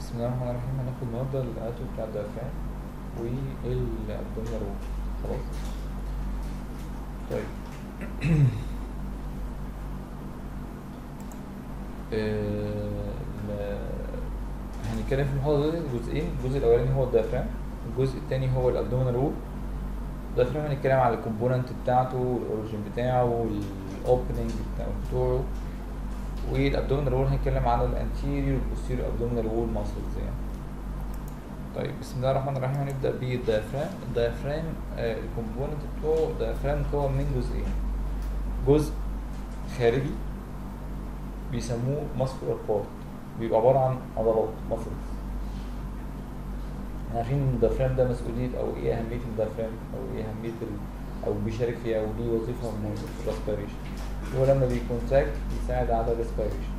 بسم الله الرحمن الرحيم هناخد النهارده الاتو بتاع الدافعين والابدومينال وول خلاص طيب آه، ال- هنتكلم في المحاضرة دي جزئين الجزء الأولاني هو الدافرام الجزء الثاني هو الابدومينال وول الدافرام هنتكلم على الكومبوننت بتاعته والاوريجين بتاعه والاوبننج بتاعه والابدومينال وول هنتكلم على الانتيريور والبوستيريور ابدومينال وول ماسلز يعني طيب بسم الله الرحمن الرحيم هنبدا بالديافرام الديافرام آه الكومبوننت بتوعه الديافرام مكون من جزئين جزء خارجي بيسموه ماسكولار بارت بيبقى عباره عن عضلات ماسلز عارفين ان الديافرام ده مسؤوليه او ايه اهميه الديافرام او ايه اهميه ال... او بيشارك فيها او ليه وظيفه مهمه في الريسبيريشن هو لما بيكونتاكت بيساعد على الريسبيريشن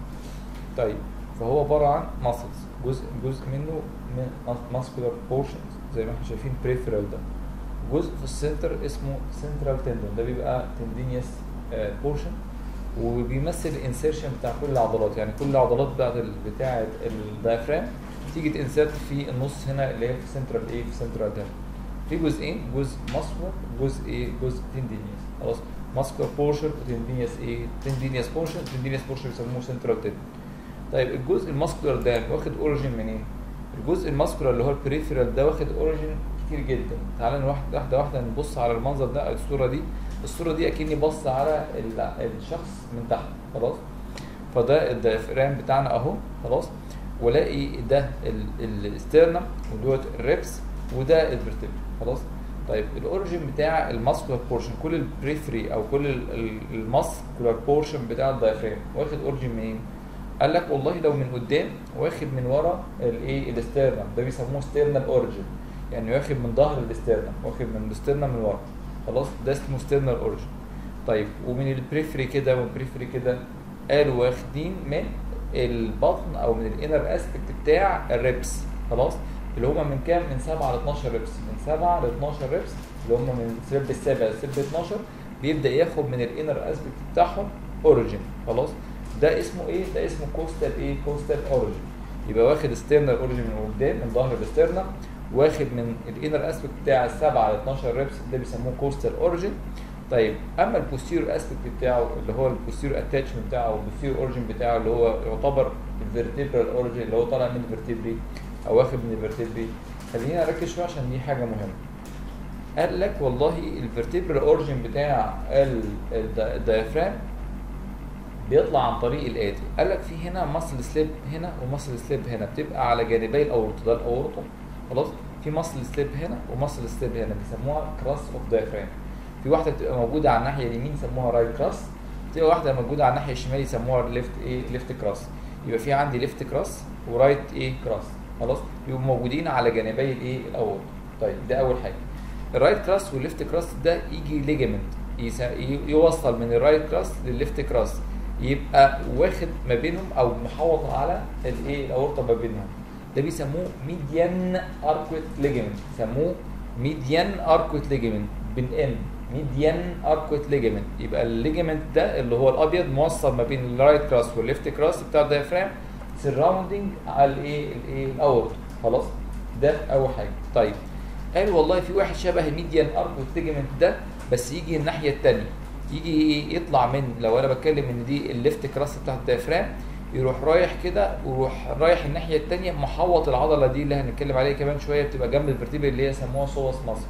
طيب فهو عباره عن ماسلز جزء جزء منه ماسكولار بورشنز زي ما احنا شايفين بريفرال ده جزء في السنتر اسمه سنترال تندون ده بيبقى تندينيوس بورشن وبيمثل الانسيرشن بتاع كل العضلات يعني كل العضلات بتاعت ال- بتاعه الدايفرام تيجي تنسرت في النص هنا اللي هي في سنترال ايه في سنترال تندون في جزئين جزء ماسكولار جزء ايه جزء تندينيوس خلاص ماسكولار بورشن وتندينيوس ايه تندينيوس بورشن تندينيوس بورشن بيسموه سنترال تندون طيب الجزء الماسكولار ده واخد اوريجين منين؟ الجزء الماسكولار اللي هو البريفرال ده واخد اوريجين كتير جدا تعال واحده واحده واحده نبص على المنظر ده الصوره دي الصوره دي اكني بص على ال- الشخص من تحت خلاص فده الديافرام بتاعنا اهو خلاص والاقي ده الاسترنم ودوت الريبس وده الفرتبرا خلاص طيب الاوريجين بتاع الماسكولار بورشن كل البريفري او كل الماسكولار بورشن بتاع الديافرام واخد اوريجين منين؟ قال لك والله لو من قدام واخد من ورا الايه الاسترنم ده بيسموه ستيرنال اوريجين يعني واخد من ظهر الاسترنم واخد من الاسترنم من ورا خلاص ده اسمه ستيرنال اوريجين طيب ومن البريفري كده والبريفري كده قالوا واخدين من البطن او من الانر اسبكت بتاع الريبس خلاص اللي هم من كام من 7 ل 12 ريبس من 7 ل 12 ريبس اللي هم من السرب السابع للسرب 12 بيبدا ياخد من الانر اسبكت بتاعهم اوريجين خلاص ده اسمه ايه ده اسمه كوستال ايه كوستال اوريجين يبقى واخد ستيرنال اوريجين من قدام من ظهر الاسترنم واخد من الانر اسبكت بتاع السبعة ل 12 ريبس ده بيسموه كوستال اوريجين طيب اما البوستيريور اسبكت بتاعه اللي هو البوستيريور اتاتشمنت بتاعه او البوستيريور اوريجين بتاعه اللي هو يعتبر الفيرتيبرال اوريجين اللي هو طالع من الفيرتيبري او واخد من الفيرتيبري خلينا نركز شويه عشان دي حاجه مهمه قال لك والله الفيرتيبرال اوريجين بتاع الديافرام بيطلع عن طريق الاتي قال لك في هنا ماسل سليب هنا وماسل سليب هنا بتبقى على جانبي الاورطه ده الاورطه خلاص في ماسل سليب هنا وماسل سليب هنا بيسموها كراس اوف دايفرام في واحده بتبقى موجوده على الناحيه اليمين يسموها رايت كراس بتبقى واحده موجوده على الناحيه الشمال يسموها ليفت ايه ليفت كراس يبقى في عندي ليفت كراس ورايت ايه كراس خلاص يبقوا موجودين على جانبي الايه الاورطه طيب ده اول حاجه الرايت كراس والليفت كراس ده يجي ليجمنت يوصل من الرايت كراس للليفت كراس يبقى واخد ما بينهم او محوط على الايه الاورطه ما بينهم ده بيسموه ميديان اركويت ليجمنت يسموه ميديان اركويت ليجمنت بالان ميديان اركويت ليجمنت يبقى الليجمنت ده اللي هو الابيض موصل ما بين الرايت كراس والليفت كراس بتاع الديافرام سراوندنج على الايه الايه الاورطه خلاص ده اول حاجه طيب قال والله في واحد شبه الميديان اركويت ليجمنت ده بس يجي الناحيه الثانيه يجي يطلع من لو انا بتكلم ان دي الليفت كراس بتاعت الديافرام يروح رايح كده ويروح رايح الناحيه الثانيه محوط العضله دي اللي هنتكلم عليها كمان شويه بتبقى جنب الفرتيبل اللي هي يسموها سوس ماسل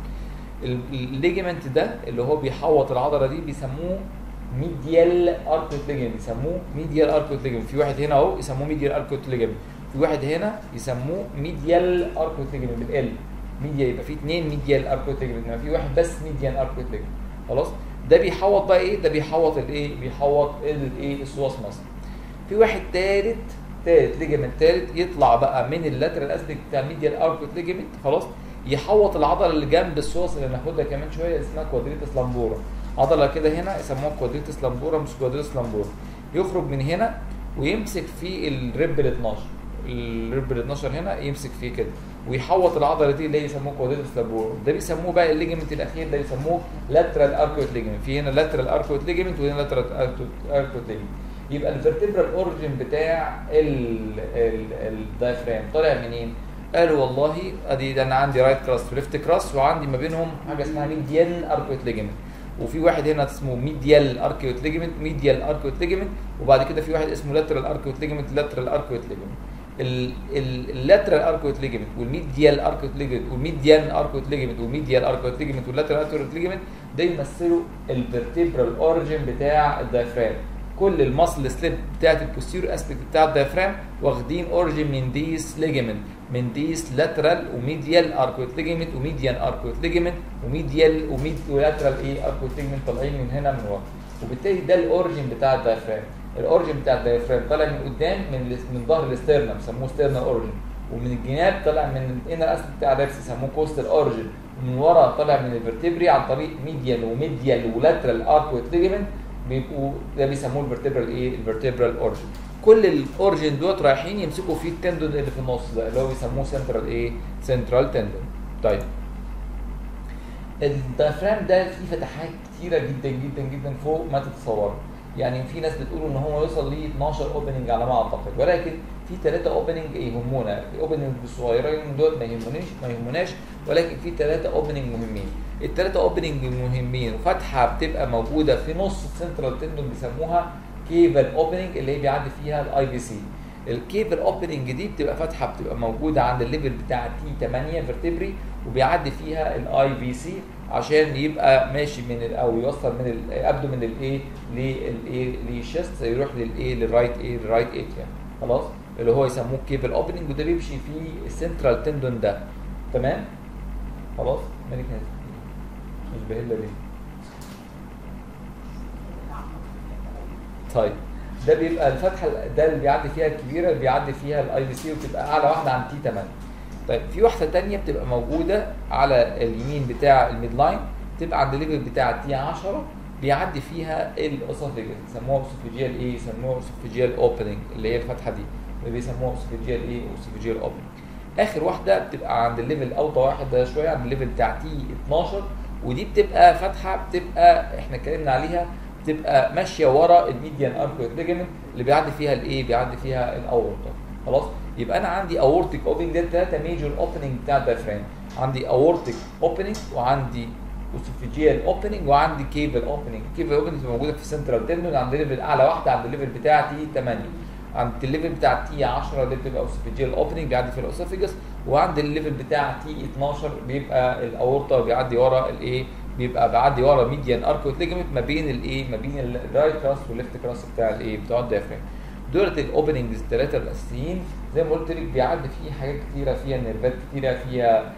الليجمنت ده اللي هو بيحوط العضله دي بيسموه ميديال اركوت ليجمنت بيسموه ميديال اركوت ليجمنت في واحد هنا اهو يسموه ميديال اركوت ليجمنت في واحد هنا يسموه ميديال اركوت ليجمنت بالال ميديا يبقى في اثنين ميديال اركوت ليجمنت في واحد بس ميديان اركوت ليجمنت خلاص ده بيحوط بقى ايه ده بيحوط الايه بيحوط الايه السواس مصر في واحد ثالث ثالث ليجمنت ثالث يطلع بقى من اللاترال اسبكت بتاع الميديال اركوت ليجمنت خلاص يحوط العضله اللي جنب السوس اللي هناخدها كمان شويه اسمها كوادريتس لامبورا عضله كده هنا يسموها كوادريتس لامبورا مش كوادريتس لامبورا يخرج من هنا ويمسك في الريب ال 12 الريب ال 12 هنا يمسك فيه كده ويحوط العضله دي اللي هي يسموه كوادريتس لامبورا ده بيسموه بقى الليجمنت الاخير ده يسموه لاترال اركوت ليجمنت في هنا لاترال اركوت ليجمنت وهنا لاترال اركوت ليجمنت يبقى الفرتبرال اوريجن بتاع الدايفرام طالع منين؟ قالوا والله ادي ده انا عندي رايت كراس وليفت كراس وعندي ما بينهم حاجه اسمها ميديال اركويت ليجمنت وفي واحد هنا اسمه ميديال اركيوت ليجمنت ميديال اركيوت ليجمنت وبعد كده في واحد اسمه لاترال اركيوت ليجمنت لاترال اركيوت ليجمنت اللاترال اركيوت ليجمنت والميديال اركيوت ليجمنت والميديان اركيوت ليجمنت والميديال اركيوت ليجمنت واللاترال اركيوت ليجمنت ده يمثلوا الفرتبرال اوريجن بتاع الدايفرام كل المصل سليب بتاعت البوستيريور اسبكت بتاع الدايفرام واخدين اوريجن من ديس ليجمنت من ديس لاترال وميديال اركوت ليجمنت وميديان اركوت ليجمنت وميديال وميد ولاترال ايه اركوت ليجمنت طالعين من هنا من ورا وبالتالي ده الاوريجن بتاع الدايفرام الاوريجن بتاع الدايفرام طالع من قدام من الاس- من ظهر الاسترنم سموه ستيرنال اوريجن ومن الجناب طالع من الانر اسبكت بتاع الريبس سموه كوستال اوريجن ومن ورا طالع من الفرتبري عن طريق ميديال وميديال ولاترال اركوت ليجمنت بيبقوا ده بيسموه الفرتبرال ايه الفرتبرال اورجن كل الاورجن دوت رايحين يمسكوا فيه التندون اللي في النص ده اللي هو بيسموه سنترال ايه سنترال تندون طيب الدايفرام ده فيه فتحات كتيره جدا جدا جدا فوق ما تتصور يعني في ناس بتقول ان هو يوصل ل 12 اوبننج على ما اعتقد ولكن في ثلاثه اوبننج يهمونا الاوبننج الصغيرين دول ما يهموناش ما يهموناش ولكن في ثلاثه اوبننج مهمين الثلاثه اوبننج المهمين وفتحه بتبقى موجوده في نص السنترال تندون بيسموها كيبل اوبننج اللي هي بيعدي فيها الاي في سي الكيبل اوبننج دي بتبقى فتحه بتبقى موجوده عند الليفل بتاع تي 8 فيرتبري وبيعدي فيها الاي في سي عشان يبقى ماشي من ال او يوصل من الابدو من الايه للايه للشيست يروح للايه للرايت ايه للرايت اتريم خلاص اللي هو يسموه كيبل اوبننج وده بيمشي في السنترال تندون ده تمام خلاص مالك نازل مش بهله ليه طيب ده بيبقى الفتحه ده اللي بيعدي فيها الكبيره اللي بيعدي فيها الاي بي سي وبتبقى اعلى واحده عن تي 8 طيب في واحده تانية بتبقى موجوده على اليمين بتاع الميد لاين تبقى عند الليفل بتاع تي 10 بيعدي فيها الاسوفيجل يسموها اسوفيجيال ايه يسموها اسوفيجيال اوبننج اللي هي الفتحه دي اللي بيسموها اسوفيجيال ايه اسوفيجيال اوبننج اخر واحده بتبقى عند الليفل اوطى واحده شويه عند الليفل بتاع تي 12 ودي بتبقى فتحه بتبقى احنا اتكلمنا عليها بتبقى ماشيه ورا الميديان اركويت ليجمنت اللي بيعدي فيها الايه بيعدي فيها الاورطه خلاص يبقى انا عندي اورتيك اوبننج ده ثلاثه ميجور اوبننج بتاع الدايفرام عندي اورتيك اوبننج وعندي اوسوفيجيال اوبننج وعندي كيبل اوبننج الكيبل اوبننج موجوده في السنترال تندون عند الليفل اعلى واحده عند الليفل بتاع تي 8 عند الليفل بتاع تي 10 اللي بتبقى اوسوفيجيال اوبننج بيعدي في الاوسوفيجس وعند الليفل بتاع تي 12 بيبقى الاورطه بيعدي ورا الايه بيبقى بعدي ورا ميديان اركوت ليجمنت ما بين الايه ما بين الرايت كراس والليفت كراس بتاع الايه بتاع الدايفرام دولت الاوبننجز الثلاثه الاساسيين زي ما قلت لك بيعدي فيه حاجات كتيره فيها نيرفات كتيره فيها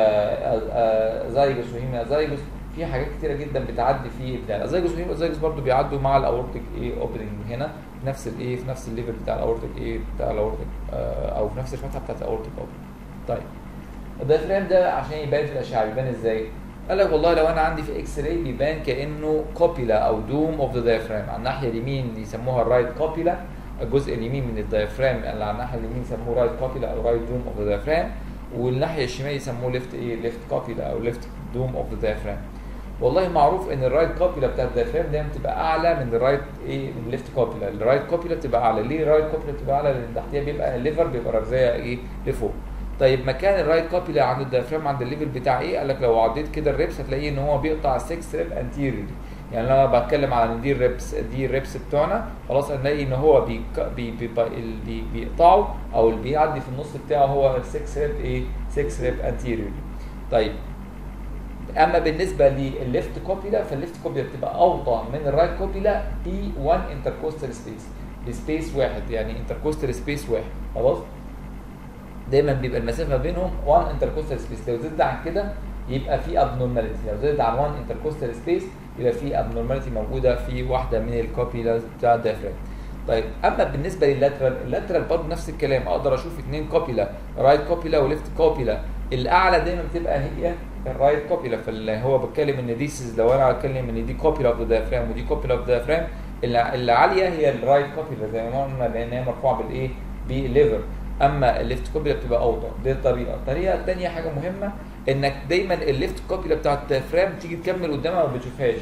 زايجوس وهيميا زايجوس في حاجات كتيره جدا بتعدي فيه بتاع الزايجوس وهيميا زايجوس برضو بيعدوا مع الاورتيك ايه اوبننج هنا في نفس الايه في نفس الليفل بتاع الاورتيك ايه بتاع الاورتيك او في نفس الفتحه بتاعت الاورتيك اوبننج طيب الدايفرام ده عشان يبان في الاشعه بيبان ازاي؟ قال لك والله لو انا عندي في اكس راي بيبان كانه كوبيلا او دوم اوف ذا دايفرام على الناحيه اليمين يسموها الرايت كوبيلا الجزء اليمين من الدايفرام اللي على الناحيه اليمين يسموه رايت كوبيلا او رايت دوم اوف ذا دايفرام والناحيه الشمال يسموه ليفت ايه ليفت كوبيلا او ليفت دوم اوف ذا دايفرام والله معروف ان الرايت كوبيلا بتاع الدايفرام دايما بتبقى اعلى من الرايت ايه من الليفت كوبيلا الرايت كوبيلا بتبقى اعلى ليه الرايت كوبيلا بتبقى اعلى لان تحتيها بيبقى الليفر بيبقى رمزيه ايه لفوق طيب مكان الرايت كوبيلا عند الدايفرام عند الليفل بتاع ايه قال لك لو عديت كده الريبس هتلاقيه ان هو بيقطع 6 ريب انتيريوري يعني لما بتكلم على ان دي الريبس دي الريبس بتوعنا خلاص هنلاقي ان هو بي بي بي بي بيقطعه او اللي بيعدي في النص بتاعه هو 6 ريب ايه 6 ريب انتيريوري طيب اما بالنسبه للليفت كوبيلا فالليفت كوبيلا بتبقى اوطى من الرايت كوبيلا ب 1 انتركوستال سبيس بسبيس واحد يعني انتركوستال سبيس واحد خلاص دايما بيبقى المسافه بينهم 1 انتركوستال سبيس لو زدت عن كده يبقى في ابنورماليتي لو زدت عن 1 انتركوستال سبيس يبقى في ابنورماليتي موجوده في واحده من الكوبيلاز بتاع الدايفرام طيب اما بالنسبه لللاترال اللاترال برضه نفس الكلام اقدر اشوف اثنين كوبيلا رايت كوبيلا وليفت كوبيلا الاعلى دايما بتبقى هي الرايت كوبيلا فاللي هو بتكلم ان دي لو انا بتكلم ان دي كوبيلا اوف ذا دايفرام ودي كوبيلا اوف ذا دايفرام اللي عاليه هي الرايت كوبيلا زي ما قلنا لان هي مرفوعه بالايه بالليفر اما الليفت كوبيلا بتبقى اوطى دي الطريقه الطريقه الثانيه حاجه مهمه انك دايما الليفت كوبيلا بتاعت الدايفرام تيجي تكمل قدامها ما بتشوفهاش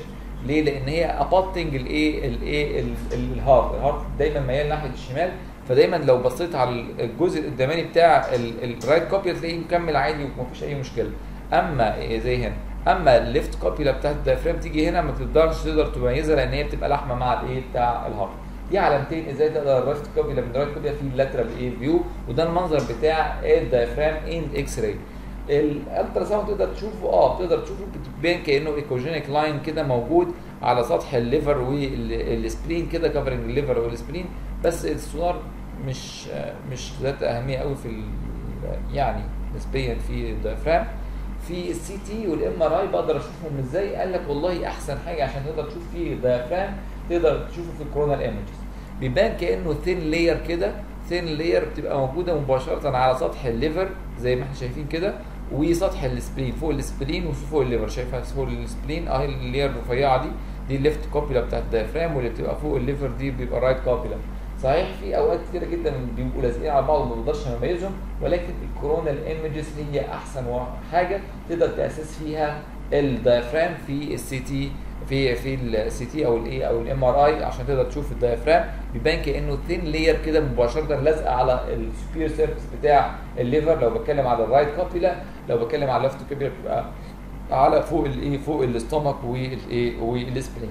ليه؟ لان هي ابطنج الايه الايه ال- ال- الهارت الهارت دايما ميال ناحيه الشمال فدايما لو بصيت على الجزء القداماني بتاع الرايت كوبي هتلاقيه مكمل عادي ومفيش اي مشكله اما إيه زي هنا اما الليفت كوبيلا بتاعت الدايفرام تيجي هنا ما تقدرش تقدر تميزها لان هي بتبقى لحمه مع الايه بتاع الهارت دي علامتين ازاي تقدر الرايت كوبيلا من الرايت كوبيلا في اللاترال ايه فيو وده المنظر بتاع الدايفرام ان اكس راي الالترا ساوند تقدر تشوفه اه تقدر تشوفه بتبان كانه ايكوجينيك لاين كده موجود على سطح الليفر والسبلين كده كفرنج الليفر والسبلين بس السونار مش مش ذات اهميه قوي في ال- يعني نسبيا في الدايفرام في السي تي والام ار اي بقدر اشوفهم ازاي قال لك والله احسن حاجه عشان تقدر تشوف فيه الدايفرام تقدر تشوفه في الكورونال ايمجز بيبان كانه ثين لاير كده ثين لاير بتبقى موجوده مباشره على سطح الليفر زي ما احنا شايفين كده وسطح السبلين فوق السبلين وفوق الليفر شايفها فوق السبلين اهي اللي هي الرفيعه دي دي الليفت كوبيلا بتاعت الدايفرام واللي بتبقى فوق الليفر دي بيبقى رايت كوبيلا صحيح في اوقات كتيره جدا بيبقوا لازقين على بعض وما بقدرش اميزهم ولكن الكورونال ايمجز هي احسن حاجه تقدر تاسس فيها الدايفرام في السي تي في في السي تي او الايه او الام ار اي عشان تقدر تشوف الدايفرام بيبان كانه ثين لاير كده مباشره لازقه على السوبير سيرفيس بتاع الليفر لو بتكلم على الرايت كابيلا لو بتكلم على الليفت كابيلا بتبقى على فوق الايه فوق الاستومك والايه والسبلين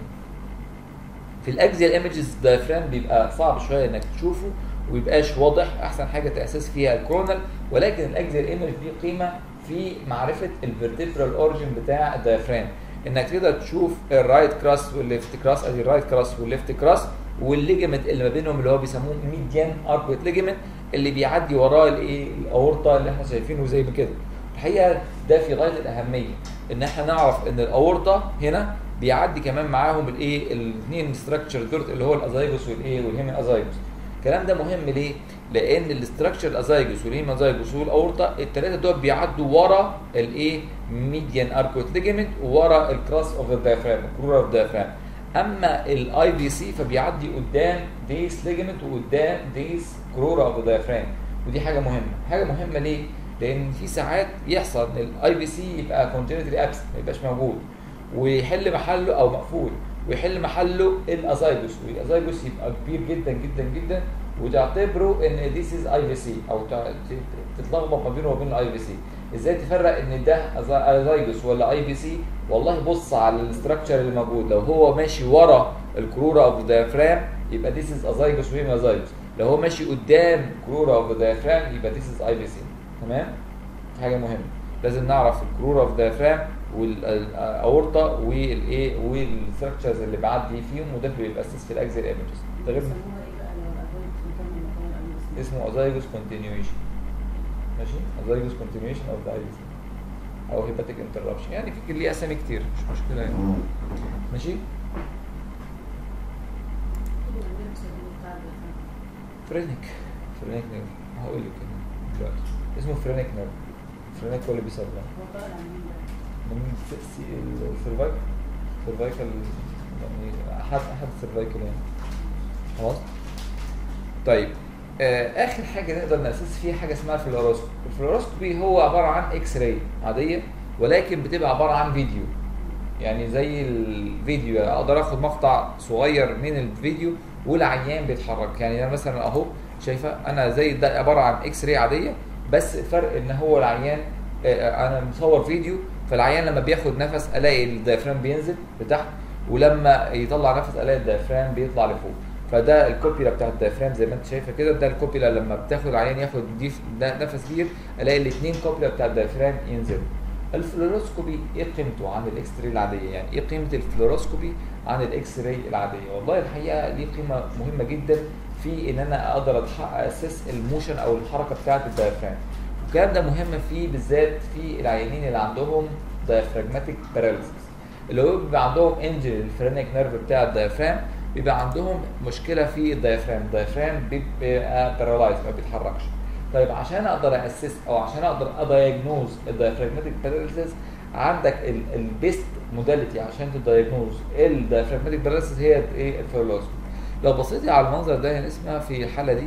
في الاكزيال ايمجز دايفرام بيبقى صعب شويه انك تشوفه ويبقاش واضح احسن حاجه تاسس فيها الكرونال ولكن الاكزيال ايمج دي قيمه في معرفه الفيرتبرال اوريجن بتاع الدايفرام انك تقدر تشوف الرايت كراس والليفت كراس ادي الرايت كراس والليفت كراس والليجمنت اللي ما بينهم اللي هو بيسموه ميديان اركويت ليجمنت اللي بيعدي وراه الايه الاورطه اللي احنا شايفينه زي ما كده الحقيقه ده في غايه الاهميه ان احنا نعرف ان الاورطه هنا بيعدي كمان معاهم الايه الاثنين ستراكشر دول اللي هو الازايجوس والايه والهيمين ازايجوس الكلام ده مهم ليه؟ لان الاستراكشر الازايجوس والهيمين ازايجوس والاورطه الثلاثه دول بيعدوا ورا الايه ميديان اركوت ليجمنت وورا الكراس اوف ذا دايفرام الكرور اوف دايفرام اما الاي في سي فبيعدي قدام ديس ليجمنت وقدام ديس كرورا اوف ذا دايفرام ودي حاجه مهمه حاجه مهمه ليه؟ لان في ساعات يحصل ان الاي في سي يبقى كونتينيتلي ابسنت ما يبقاش موجود ويحل محله او مقفول ويحل محله الازايجوس والازايجوس يبقى كبير جدا جدا جدا وتعتبره ان ذيس از اي في سي او تتلخبط ما بينه وبين الاي في سي ازاي تفرق ان ده ازايجوس ولا اي في سي والله بص على الاستراكشر اللي موجود لو هو ماشي ورا الكرورا اوف دايفرام يبقى ذيس از ازايجوس وهي ازايجوس لو هو ماشي قدام كرورا اوف دايفرام يبقى ذيس از اي في سي تمام حاجه مهمه لازم نعرف الكرورا اوف دايفرام والاورطه والايه والستراكشرز اللي بعدي فيهم وده اللي بيبقى اساس في الاكزيال ايمجز ده غير اسمه ازايجوس كونتينيويشن ماشي ازايجوس كونتينيويشن اوف ذا ايفيس او هيباتيك انتربشن يعني في ليه اسامي كتير مش مشكله يعني ماشي فرينك فرينك نيرف هقول لك كده دلوقتي اسمه فرينك نيرف فرينك هو اللي بيصاب من السيرفايكل سيرفايكل يعني احد احد السيرفايكل يعني خلاص طيب آه اخر حاجه نقدر ناسس فيها حاجه اسمها الفلوروسكوبي الفلوروسكوبي هو عباره عن اكس راي عاديه ولكن بتبقى عباره عن فيديو يعني زي الفيديو يعني اقدر اخد مقطع صغير من الفيديو والعيان بيتحرك يعني انا مثلا اهو شايفه انا زي ده عباره عن اكس راي عاديه بس الفرق ان هو العيان آه انا مصور فيديو فالعيان لما بياخد نفس الاقي الدايفرام بينزل لتحت ولما يطلع نفس الاقي الدايفرام بيطلع لفوق فده الكوبيلا بتاع الدايفرام زي ما انت شايفه كده ده الكوبيلا لما بتاخد العيان ياخد دي نفس كبير الاقي الاثنين كوبيلا بتاع الدايفرام ينزلوا الفلوروسكوبي ايه قيمته عن الاكس راي العاديه يعني ايه قيمه الفلوروسكوبي عن الاكس راي العاديه والله الحقيقه ليه قيمه مهمه جدا في ان انا اقدر اسس الموشن او الحركه بتاعه الدايفرام الكلام ده مهم فيه بالذات في العيانين اللي عندهم دايفراجماتيك باراليسيس اللي هو بيبقى عندهم انجل الفرينيك نيرف بتاع الدايفرام بيبقى عندهم مشكله في الدايفرام الدايفرام بيبقى بارالايز ما بيتحركش طيب عشان اقدر اسس او عشان اقدر ادايجنوز الدايفراجماتيك باراليسيس عندك البيست موداليتي عشان تدايجنوز الدايفراجماتيك باراليسيس هي ايه الفيرلوسكوبي لو بصيتي على المنظر ده هنا اسمها في الحاله دي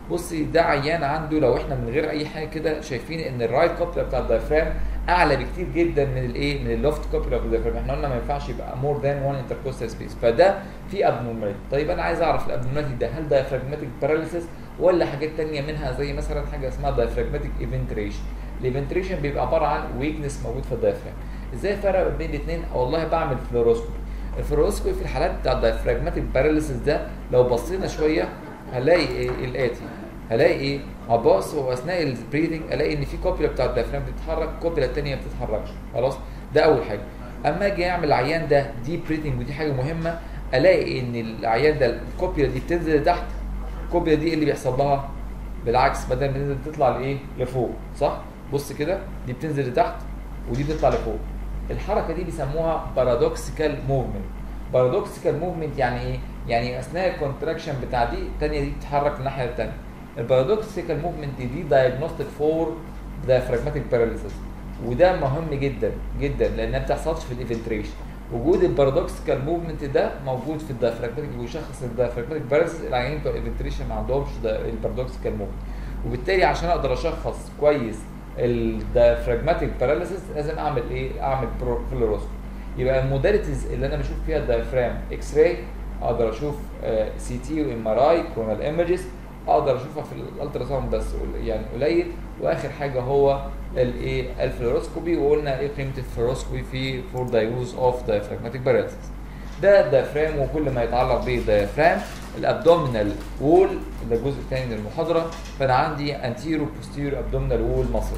بصي ده عيان عنده لو احنا من غير اي حاجه كده شايفين ان الرايت كوبلا بتاع الدايفرام اعلى بكتير جدا من الايه من اللوفت كوبلا اوف الدايفرام احنا قلنا ما ينفعش يبقى مور ذان 1 انتركوستال سبيس فده في ابنورماليتي طيب انا عايز اعرف الابنورماليتي ده هل دايفراجماتيك باراليسيس ولا حاجات تانية منها زي مثلا حاجه اسمها دايفراجماتيك ايفنتريشن الايفنتريشن بيبقى عباره عن ويكنس موجود في الدايفرام ازاي افرق بين الاثنين والله بعمل فلوروسكوبي الفلوروسكوبي في الحالات بتاع الدايفراجماتيك باراليسيس ده لو بصينا شويه هلاقي ايه الاتي هلاقي ايه هبص واثناء البريدنج الاقي ان في كوبيلا بتاع الدايفرام بتتحرك الكوبيلا الثانيه ما بتتحركش خلاص ده اول حاجه اما اجي اعمل العيان ده دي بريدنج ودي حاجه مهمه الاقي ان العيان ده الكوبيلا دي بتنزل لتحت الكوبيلا دي إيه اللي بيحصل لها بالعكس بدل ما تنزل تطلع لايه لفوق صح بص كده دي بتنزل لتحت ودي بتطلع لفوق الحركه دي بيسموها بارادوكسيكال موفمنت بارادوكسيكال موفمنت يعني ايه يعني اثناء الكونتراكشن بتاع دي الثانيه دي بتتحرك الناحيه الثانيه البارادوكسيكال موفمنت دي دايجنوستيك فور diaphragmatic paralysis وده مهم جدا جدا لانها ما بتحصلش في الايفنتريشن وجود البارادوكسيكال موفمنت ده موجود في الدايفراجماتيك ويشخص الدايفراجماتيك باراليسيس العيانين بتوع الايفنتريشن ما عندهمش البارادوكسيكال موفمنت وبالتالي عشان اقدر اشخص كويس الدايفراجماتيك باراليسيس لازم اعمل ايه؟ اعمل فلوروسكوبي يبقى الموداليتيز اللي انا بشوف فيها الدايفرام اكس راي اقدر اشوف سي تي وام ار اي كورونال ايمجز اقدر اشوفها في الالترا ساوند بس قل- يعني قليل واخر حاجه هو الايه الفلوروسكوبي وقلنا ايه قيمه الفلوروسكوبي في فور ذا يوز اوف دايفراجماتيك باراليسيس ده الدايفرام وكل ما يتعلق بالدايفرام الابدومينال وول ده الجزء الثاني من المحاضره فانا عندي انتيرو بوستيرو ابدومينال وول مصر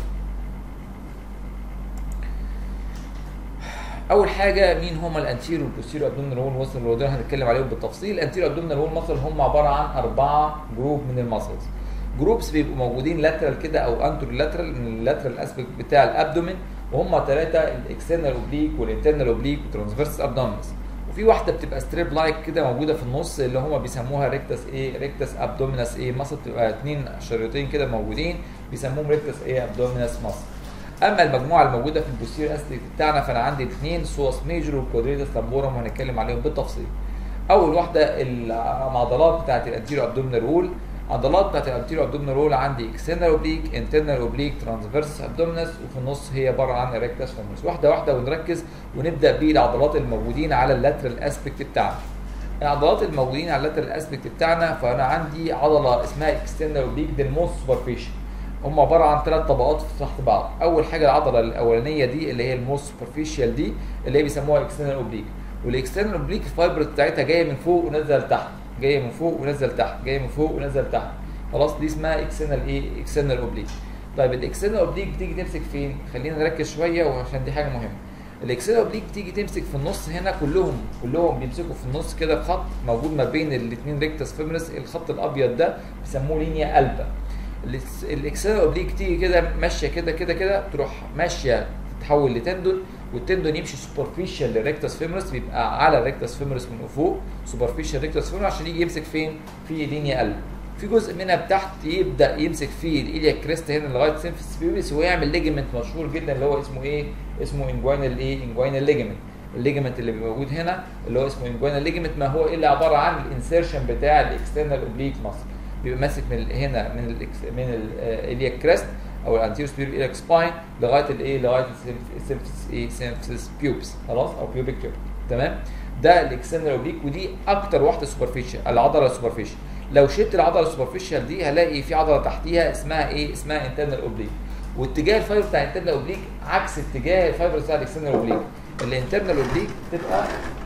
اول حاجه مين هم الانتيرو والبوستيرو ابدومينال وول مصر اللي دول هنتكلم عليهم بالتفصيل الانتيرو ابدومينال وول مصر هم عباره عن اربعه جروب من المسلز جروبس بيبقوا موجودين لاترال كده او انترو لاترال من اللاترال اسبكت بتاع الابدومين وهم ثلاثه الاكسترنال اوبليك والانترنال اوبليك والترانسفيرس ابدومينس وفي واحده بتبقى ستريب لايك كده موجوده في النص اللي هم بيسموها ريكتس ايه ريكتس ابدومينس ايه مصل بتبقى اثنين شريطين كده موجودين بيسموهم ريكتس ايه ابدومينس مصل اما المجموعه الموجوده في البوستير اسلك بتاعنا فانا عندي اثنين سوس ميجر وكوادريتس لامبورم وهنتكلم عليهم بالتفصيل اول واحده العضلات بتاعت الانتيرو ابدومينال رول عضلات بتاعت الانتيرو ابدومينال رول عندي اكسترنال اوبليك انترنال اوبليك ترانسفيرس ابدومينس وفي النص هي عباره عن ريكتس فيمورس واحده واحده ونركز ونبدا بالعضلات الموجودين على اللاترال اسبكت بتاعنا العضلات الموجودين على اللاترال اسبكت بتاعنا فانا عندي عضله اسمها اكسترنال اوبليك دي الموست سوبرفيشال هم عباره عن ثلاث طبقات تحت بعض اول حاجه العضله الاولانيه دي اللي هي الموست سوبرفيشال دي اللي هي بيسموها اكسترنال اوبليك والاكسترنال اوبليك الفايبر بتاعتها جايه من فوق ونازله لتحت جايه من فوق ونازله لتحت جايه من فوق ونازله لتحت خلاص دي اسمها اكسترنال ايه اكسترنال اوبليك طيب الاكسترنال اوبليك بتيجي تمسك فين خلينا نركز شويه وعشان دي حاجه مهمه الاكسترنال اوبليك بتيجي تمسك في النص هنا كلهم كلهم بيمسكوا في النص كده خط موجود ما بين الاثنين ريكتس فيمرس الخط الابيض ده بيسموه لينيا قلبه الاكسترنال اوبليك تيجي كده ماشيه كده كده كده تروح ماشيه تتحول لتندون والتندون يمشي سوبرفيشال للريكتس فيمورس بيبقى على الريكتس فيمورس من فوق سوبرفيشال ريكتس فيمورس عشان يجي يمسك فين في لينيا قلب في جزء منها تحت يبدا يمسك فيه الايليا كريست هنا لغايه سيمفيس بيوبيس ويعمل ليجمنت مشهور جدا اللي هو اسمه ايه اسمه انجوينال ايه انجوينال ليجمنت الليجمنت اللي بيبقى موجود هنا اللي هو اسمه انجوينال ليجمنت ما هو الا عباره عن الانسيرشن بتاع الاكسترنال اوبليك ماسل بيبقى ماسك من هنا من ال من الايليا كريست او الانتيريور سبير ايليك سباين لغايه الايه لغايه السيمفيس ايه سيمفيس بيوبس خلاص او بيوبيك تيوب تمام ده الاكسترنال اوبليك ودي اكتر واحده سوبرفيشال العضله السوبرفيشال لو شلت العضله السوبرفيشال دي هلاقي في عضله تحتيها اسمها ايه اسمها انترنال اوبليك واتجاه الفايبر بتاع الانترنال اوبليك عكس اتجاه الفايبر بتاع الاكسترنال اوبليك الانترنال اوبليك تبقى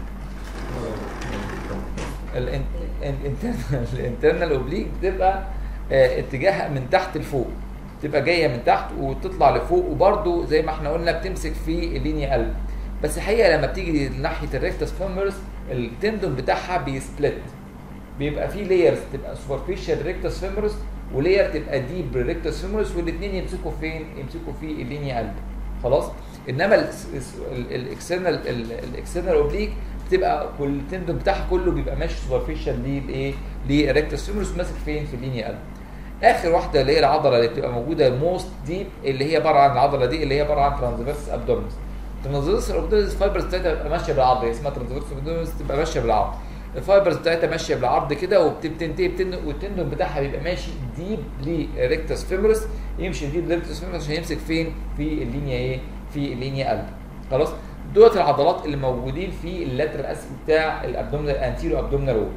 الانترنال اوبليك بتبقى اه اتجاهها من تحت لفوق تبقى جايه من تحت وتطلع لفوق وبرده زي ما احنا قلنا بتمسك في اللينيا قلب بس الحقيقه لما بتيجي ناحيه الريكتس فيمورس التندون بتاعها بيسبلت بيبقى في لايرز تبقى سوبرفيشال ريكتس فيمورس ولير تبقى ديب ريكتس فيمورس والاثنين يمسكوا فين؟ يمسكوا في اللينيا قلب خلاص انما الاكسترنال الاكسترنال اوبليك بتبقى كل التندون بتاعها كله بيبقى ماشي سوبرفيشال للايه؟ لريكتس فيمورس ماسك فين؟ في اللينيا قلب اخر واحده اللي هي العضله اللي بتبقى موجوده موست ديب اللي هي عباره عن العضله دي اللي هي عباره عن ترانسفيرس ابدومينس الترانسفيرس ابدومينس فايبرز بتاعتها بتبقى ماشيه بالعضله اسمها ترانسفيرس ابدومينس تبقى ماشيه بالعضله الفايبرز بتاعتها ماشيه بالعرض كده وبتنتهي بتندن والتندون بتاعها بيبقى ماشي ديب لريكتس فيمورس يمشي ديب لريكتس فيمورس عشان يمسك فين في اللينيا ايه في اللينيا قلب خلاص دولت العضلات اللي موجودين في اللاترال اسف بتاع الابدومينال انتيرو ابدومينال وول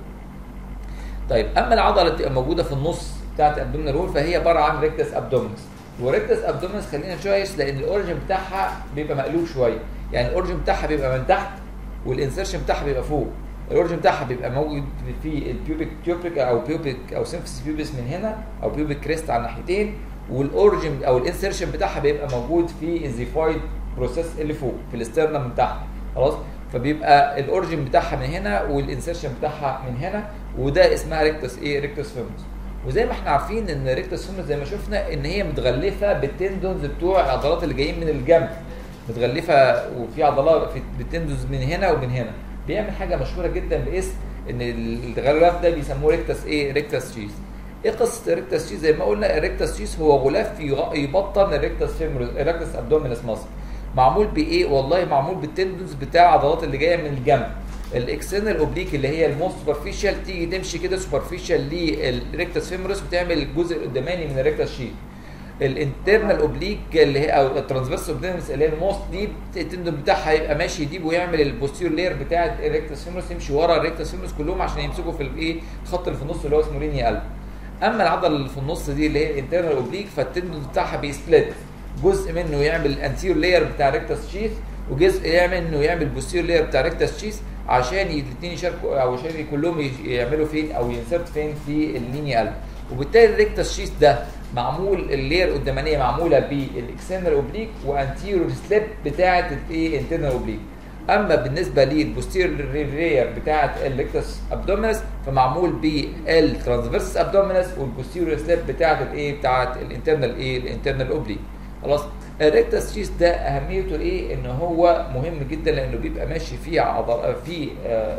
طيب اما العضله اللي بتبقى موجوده في النص بتاعت الابدومينال وول فهي عباره عن ريكتس ابدومينس وريكتس ابدومينس خلينا كويس لان الاوريجن بتاعها بيبقى مقلوب شويه يعني الاوريجن بتاعها بيبقى من تحت والانسرشن بتاعها بيبقى فوق الاوريجن بتاعها بيبقى موجود في البيوبيك تيوبريك او بيوبيك او سيمفيس بيوبس من هنا او بيوبيك كريست على الناحيتين والاوريجن او الانسرشن بتاعها بيبقى موجود في الزيفايد بروسيس اللي فوق في الاسترنم من تحت خلاص فبيبقى الاوريجن بتاعها من هنا والانسرشن بتاعها من هنا وده اسمها ريكتس ايه ريكتس فيموس وزي ما احنا عارفين ان ريكتس فيموس زي ما شفنا ان هي متغلفه بالتندونز بتوع العضلات اللي جايين من الجنب متغلفه وفي عضلات في بالتندونز من هنا ومن هنا بيعمل حاجه مشهوره جدا باسم ان الغلاف ده بيسموه ريكتس ايه ريكتس شيز ايه قصه الريكتس شيز زي ما قلنا الريكتس شيز هو غلاف يبطن الريكتس فيمورس الريكتس ابدومينس ماسل معمول بايه والله معمول بالتندونز بتاع العضلات اللي جايه من الجنب الاكسترنال اوبليك اللي هي الموست سوبرفيشال تيجي تمشي كده سوبرفيشال للريكتس فيمورس وتعمل الجزء القداماني من الريكتس شيز الانترنال اوبليك اللي هي او الترانسفيرس اوبليكس اللي هي الموست ديب التندون بتاعها هيبقى ماشي ديب ويعمل البوستير لير بتاع الريكتس فيمورس يمشي ورا الريكتس فيمورس كلهم عشان يمسكوا في الايه الخط اللي في النص اللي هو اسمه لينيا قلب اما العضله اللي في النص دي اللي هي الانترنال اوبليك فالتندون بتاعها بيسبلت جزء منه يعمل الانتير لاير بتاع ريكتس شيث وجزء يعمل انه يعمل بوستير لاير بتاع ريكتس شيث عشان الاثنين يشاركوا او عشان كلهم يعملوا فين او ينسرت فين في اللينيا قلب وبالتالي الريكتس شيث ده معمول اللير قدامانيه معموله بالاكسترنال اوبليك وانتيرور سليب بتاعه الايه انترنال اوبليك اما بالنسبه للبوستير رير بتاعه الريكتس ابدومينس فمعمول بالترانسفيرس ابدومينس والبوستيرور سليب بتاعه الايه بتاعه الانترنال ايه الانترنال اوبليك خلاص الريكتس شيس ده اهميته ايه ان هو مهم جدا لانه بيبقى ماشي فيه عضل فيه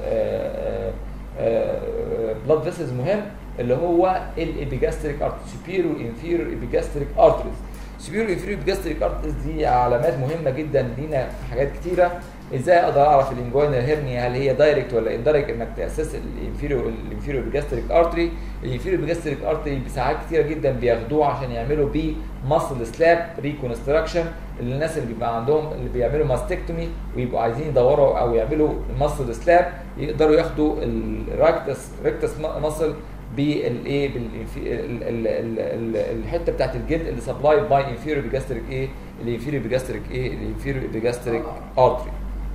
بلاد فيسلز مهم اللي هو الابيجاستريك ارت سوبيرو انفيرو ابيجاستريك ارتريز سوبيرو انفيرو ابيجاستريك ارتريز دي علامات مهمه جدا لينا في حاجات كتيره ازاي اقدر اعرف الانجوينال هيرنيا هل هي دايركت ولا اندايركت انك تاسس الانفيرو الانفيرو ابيجاستريك ارتري الانفيرو ابيجاستريك ارتري ساعات كتيره جدا بياخدوه عشان يعملوا بيه ماسل سلاب ريكونستراكشن الناس اللي بيبقى عندهم اللي بيعملوا ماستكتومي ويبقوا عايزين يدوروا او يعملوا ماسل سلاب يقدروا ياخدوا الراكتس ريكتس ماسل بالايه الحته بتاعت الجلد اللي سبلايد باي انفيرو بيجاستريك ايه الانفيرو بيجاستريك ايه الانفيرو بيجاستريك ارتري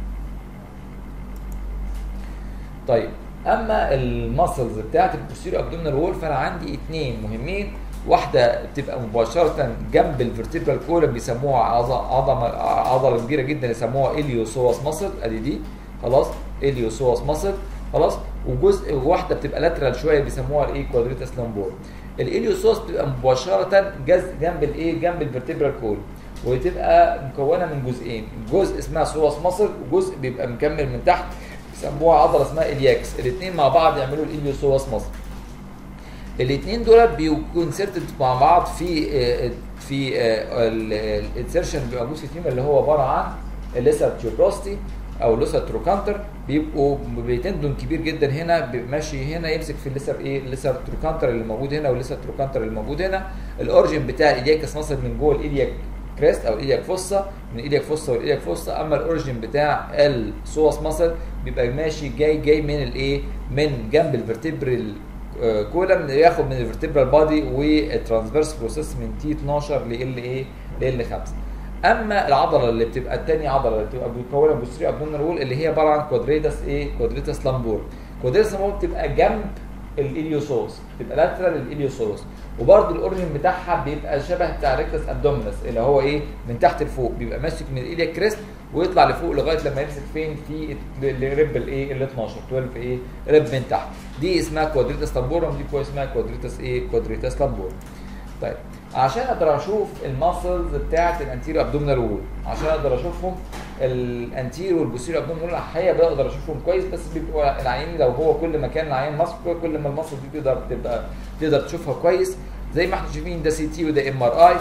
طيب اما المسلز بتاعت البوستيريو ابدومينال وول فانا عندي اثنين مهمين واحده بتبقى مباشره جنب الفرتيبرال كولم بيسموها عظمه عضله كبيره جدا يسموها اليوسوس ماسل ادي دي خلاص اليوسوس ماسل خلاص وجزء واحده بتبقى لاترال شويه بيسموها الايه كوادريتاس لامبور الاليوسوس بتبقى مباشره جزء جنب الايه جنب الفرتيبرال كول وتبقى مكونه من جزئين جزء اسمها سوس ماسل وجزء بيبقى مكمل من تحت بيسموها عضله اسمها الياكس الاثنين مع بعض يعملوا الاليوسوس ماسل الاثنين دول بيكونسرتد مع بعض في في الانسرشن بيبقى موجود في التيم اللي هو عباره عن الليسر تيوبروستي او لوسر تروكانتر بيبقوا بتندون كبير جدا هنا ماشي هنا يمسك في الليسر ايه الليسر تروكانتر اللي موجود هنا والليسر تروكانتر اللي موجود هنا الاورجن بتاع الالياكس مصل من جوه الالياك كريست او الالياك فوسا من الالياك فوسا والالياك فوسا اما الاورجن بتاع السوس مصل بيبقى ماشي جاي جاي من الايه من جنب الفرتبرال كولم ياخد من الفرتبرال بادي والترانسفيرس بروسيس من تي 12 ل ال ايه ل ال 5 اما العضله اللي بتبقى الثاني عضله اللي بتبقى مكونه بوستيريو ابدومينال وول اللي هي عباره عن كوادريتاس ايه كوادريتاس لامبور كوادريتاس لامبور بتبقى جنب الاليوسوس بتبقى لاترال الاليوسوس وبرده الاورجن بتاعها بيبقى شبه بتاع ريكتس ابدومينس اللي هو ايه من تحت لفوق بيبقى ماسك من الاليا كريست ويطلع لفوق لغايه لما يمسك فين في الريب الايه ال 12 12 ايه ريب من تحت دي اسمها كوادريتاس لامبورم دي اسمها كوادريتاس ايه كوادريتاس لامبور طيب عشان اقدر اشوف الماسلز بتاعه الانتيريو ابدومينال وول عشان اقدر اشوفهم الانتيريو والبوستيريو ابدومينال وول الحقيقه بقدر اشوفهم كويس بس بيبقوا العيان لو هو كل ما كان العيان ماسك كل ما الماسل دي تقدر تبقى تقدر تشوفها كويس زي ما احنا شايفين ده سي تي وده ام ار اي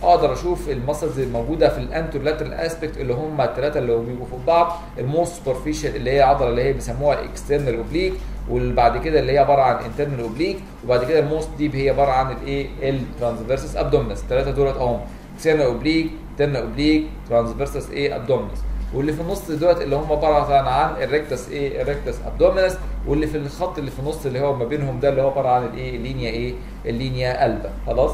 اقدر اشوف المسلز الموجوده في الانترلاترال اسبكت اللي هم الثلاثه اللي بيبقوا فوق بعض الموست سوبرفيشال اللي هي عضله اللي هي بيسموها الاكسترنال اوبليك وبعد كده اللي هي عباره عن انترنال اوبليك وبعد كده الموست ديب هي عباره عن الايه الترانسفيرسس ابدومينس الثلاثه دولت اهم اكسترنال اوبليك انترنال اوبليك ترانسفيرسس ايه ابدومينس واللي في النص دولت اللي هم عباره عن الريكتس ايه الريكتس ابدومينس واللي في الخط اللي في النص اللي هو ما بينهم ده اللي هو عباره عن الايه اللينيا ايه اللينيا البا خلاص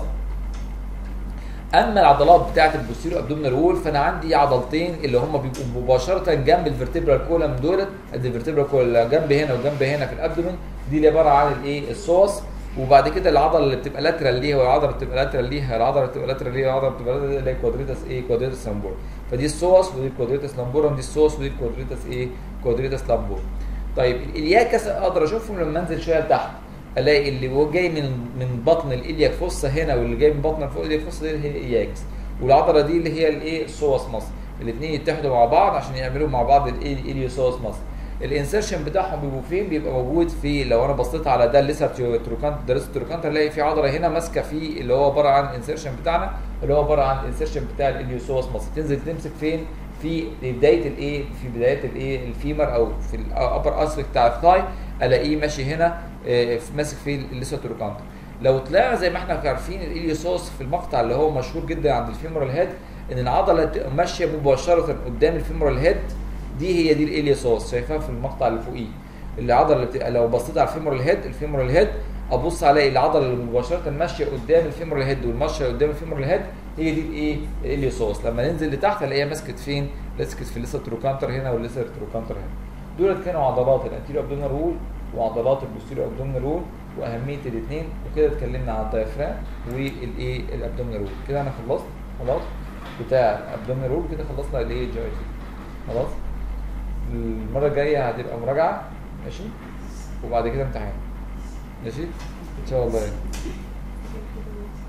اما العضلات بتاعه البوستيريو ابدومينال وول فانا عندي عضلتين اللي هم بيبقوا مباشره جنب الفرتبرال كولم دولت ادي الفرتبرال كولم جنب هنا وجنب هنا في الابدومين دي اللي عباره عن الايه الصوص وبعد كده العضله اللي بتبقى لاترال ليها والعضله اللي بتبقى لاترال ليها العضله اللي بتبقى لاترال ليها العضله اللي بتبقى لاترال اللي هي كوادريتاس ايه كوادريتاس لامبور فدي الصوص ودي الكوادريتاس لامبورم دي الصوص ودي الكوادريتاس ايه كوادريتاس لامبور طيب الالياكس اقدر اشوفهم لما انزل شويه لتحت الاقي اللي هو جاي من من بطن الالياك فوسا هنا واللي جاي من بطن فوق الالياك فوسا دي اللي هي الاياكس والعضله دي اللي هي الايه السوس مصر الاثنين يتحدوا مع بعض عشان يعملوا مع بعض الايه اليوسوس مصر الانسرشن بتاعهم بيبقوا فين بيبقى موجود في لو انا بصيت على ده الليسر تروكانت ده ليسر تروكانت الاقي في عضله هنا ماسكه فيه اللي هو عباره عن الانسرشن بتاعنا اللي هو عباره عن الانسرشن بتاع الاليوسوس مصر تنزل تمسك فين في بدايه الايه في بدايه الايه الفيمر او في الابر اسفل بتاع الثاي الاقيه ماشي هنا آه، ماسك فيه الليسر تروكانت لو طلعنا زي ما احنا عارفين الاليوسوس في المقطع اللي هو مشهور جدا عند الفيمورال هيد ان العضله ماشيه مباشره قدام الفيمورال هيد دي هي دي الاليوسوس شايفها في المقطع اللي فوقيه العضله اللي بتبقى لو بصيت على الفيمورال هيد الفيمورال هيد ابص الاقي العضله اللي مباشره ماشيه قدام الفيمورال هيد والماشيه قدام الفيمورال هيد هي دي الايه الاليوسوس لما ننزل لتحت الاقيها مسكت فين مسكت في الليسر تروكانتر هنا والليسر تروكانتر هنا دولت كانوا عضلات الانتيريو ابدومينال رول وعضلات البوستيريو ابدومينال رول واهميه الاثنين وكده اتكلمنا عن الدايفرام والايه الابدومينال رول كده انا خلصت خلاص بتاع الابدومينال رول كده خلصنا الايه جي اي تي خلاص المره الجايه هتبقى مراجعه ماشي وبعد كده امتحان ماشي ان شاء الله يعني